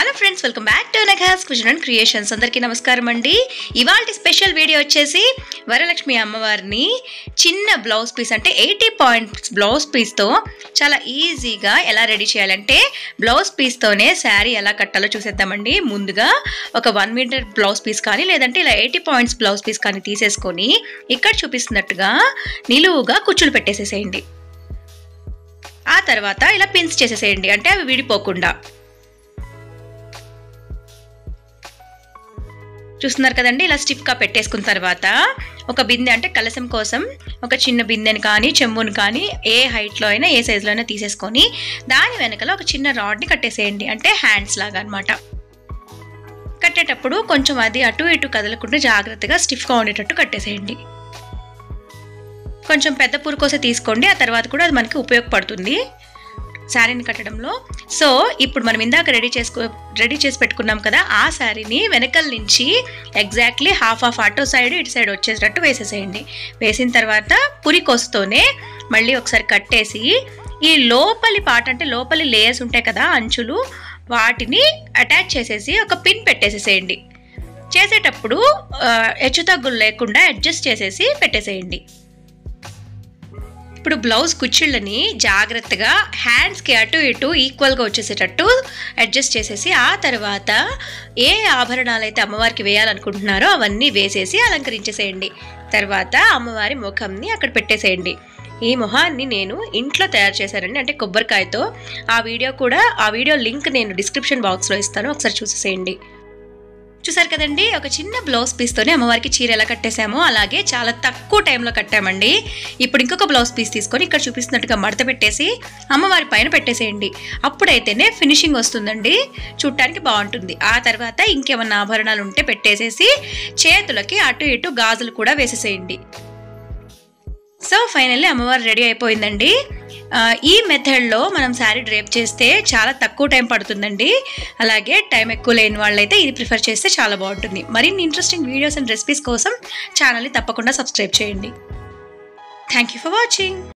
hello friends welcome back to నఘాస్ cuisine and creations అందరికీ నమస్కారం అండి ఇవాళ స్పెషల్ వీడియో వచ్చేసి వరలక్ష్మి అమ్మవారిని చిన్న బ్లౌజ్ పీస్ అంటే ఎయిటీ పాయింట్స్ బ్లౌజ్ పీస్తో చాలా ఈజీగా ఎలా రెడీ చేయాలంటే బ్లౌజ్ పీస్తోనే శారీ ఎలా కట్టాలో చూసేద్దామండి ముందుగా ఒక వన్ మీటర్ బ్లౌజ్ పీస్ కానీ లేదంటే ఇలా ఎయిటీ పాయింట్స్ బ్లౌజ్ పీస్ కానీ తీసేసుకొని ఇక్కడ చూపిస్తున్నట్టుగా నిలువుగా కుచ్చులు పెట్టేసేసేయండి ఆ తర్వాత ఇలా పిన్స్ చేసేసేయండి అంటే అవి విడిపోకుండా చూస్తున్నారు కదండి ఇలా స్టిఫ్గా పెట్టేసుకున్న తర్వాత ఒక బిందె అంటే కలసం కోసం ఒక చిన్న బిందెని కానీ చెంబుని కానీ ఏ హైట్లో అయినా ఏ సైజులో అయినా తీసేసుకొని దాని వెనకాల ఒక చిన్న రాడ్ని కట్టేసేయండి అంటే హ్యాండ్స్ లాగా అనమాట కట్టేటప్పుడు కొంచెం అది అటు ఇటు కదలకుండా జాగ్రత్తగా స్టిఫ్గా ఉండేటట్టు కట్టేసేయండి కొంచెం పెద్ద పురుకోసే తీసుకోండి ఆ తర్వాత కూడా అది మనకి ఉపయోగపడుతుంది శారీని కట్టడంలో సో ఇప్పుడు మనం ఇందాక రెడీ చేసుకో రెడీ చేసి పెట్టుకున్నాం కదా ఆ శారీని వెనకల నుంచి ఎగ్జాక్ట్లీ హాఫ్ ఆఫ్ అటు సైడ్ ఇటు సైడ్ వచ్చేటట్టు వేసేసేయండి వేసిన తర్వాత పురికొస్తూనే మళ్ళీ ఒకసారి కట్టేసి ఈ లోపలి పాట అంటే లోపలి లేయర్స్ ఉంటాయి కదా అంచులు వాటిని అటాచ్ చేసేసి ఒక పిన్ పెట్టేసేసేయండి చేసేటప్పుడు హెచ్చు తగ్గులు లేకుండా అడ్జస్ట్ చేసేసి పెట్టేసేయండి ఇప్పుడు బ్లౌజ్ కుచ్చిళ్ళని జాగ్రత్తగా హ్యాండ్స్కి అటు ఇటు ఈక్వల్గా వచ్చేసేటట్టు అడ్జస్ట్ చేసేసి ఆ తర్వాత ఏ ఆభరణాలు అయితే అమ్మవారికి వేయాలనుకుంటున్నారో అవన్నీ వేసేసి అలంకరించేసేయండి తర్వాత అమ్మవారి ముఖంని అక్కడ పెట్టేసేయండి ఈ మొహాన్ని నేను ఇంట్లో తయారు చేశానండి అంటే కొబ్బరికాయతో ఆ వీడియో కూడా ఆ వీడియో లింక్ నేను డిస్క్రిప్షన్ బాక్స్లో ఇస్తాను ఒకసారి చూసేసేయండి చూసారు కదండి ఒక చిన్న బ్లౌజ్ పీస్తోనే అమ్మవారికి చీర ఎలా కట్టేశామో అలాగే చాలా తక్కువ టైంలో కట్టామండి ఇప్పుడు ఇంకొక బ్లౌజ్ పీస్ తీసుకొని ఇక్కడ చూపిస్తున్నట్టుగా మడత పెట్టేసి అమ్మవారి పైన పెట్టేసేయండి అప్పుడైతేనే ఫినిషింగ్ వస్తుందండి చూడటానికి బాగుంటుంది ఆ తర్వాత ఇంకేమన్నా ఆభరణాలు ఉంటే పెట్టేసేసి చేతులకి అటు ఇటు గాజులు కూడా వేసేసేయండి సో ఫైనల్లీ అమ్మవారు రెడీ అయిపోయిందండి ఈ మెథడ్లో మనం శారీ డ్రేప్ చేస్తే చాలా తక్కువ టైం పడుతుందండి అలాగే టైం ఎక్కువ లేని వాళ్ళైతే ఇది ప్రిఫర్ చేస్తే చాలా బాగుంటుంది మరిన్ని ఇంట్రెస్టింగ్ వీడియోస్ అండ్ రెసిపీస్ కోసం ఛానల్ని తప్పకుండా సబ్స్క్రైబ్ చేయండి థ్యాంక్ యూ ఫర్ వాచింగ్